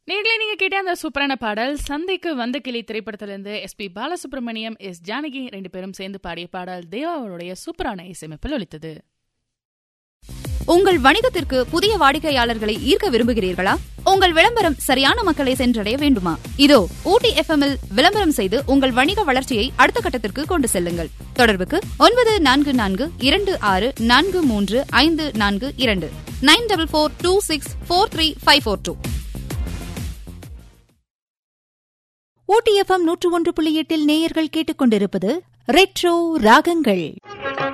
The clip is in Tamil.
நேர்களை நீங்க கேட்ட அந்த சூப்பரான பாடல் சந்தைக்கு வந்த கிளி திரைப்படத்திலிருந்து S P Balasubrahmanyam S Janaki ரெண்டு பேரும் சேர்ந்து பாடிய பாடல் தேவாவுடைய சூப்பரான இசையமைப்பில் ஒலித்தது உங்கள் வணிகத்திற்கு புதிய வாடிக்கையாளர்களை ஈர்க்க விரும்புகிறீர்களா உங்கள் விளம்பரம் சரியான மக்களை சென்றடைய வேண்டுமா இதோ ஊட்டி எஃப்எம் இல் விளம்பரம் செய்து உங்கள் வணிக வளர்ச்சியை அடுத்த கட்டத்திற்கு கொண்டு செல்லுங்கள் தொடர்புக்கு ஒன்பது நான்கு நான்கு இரண்டு ஆறு நான்கு மூன்று ஐந்து நான்கு இரண்டு nine double four two six four three five four two Ooty FM நூற்று ஒன்று புள்ளி எட்டில் நேயர்கள் கேட்டுக்கொண்டிருப்பது ரெட்ரோ ராகங்கள்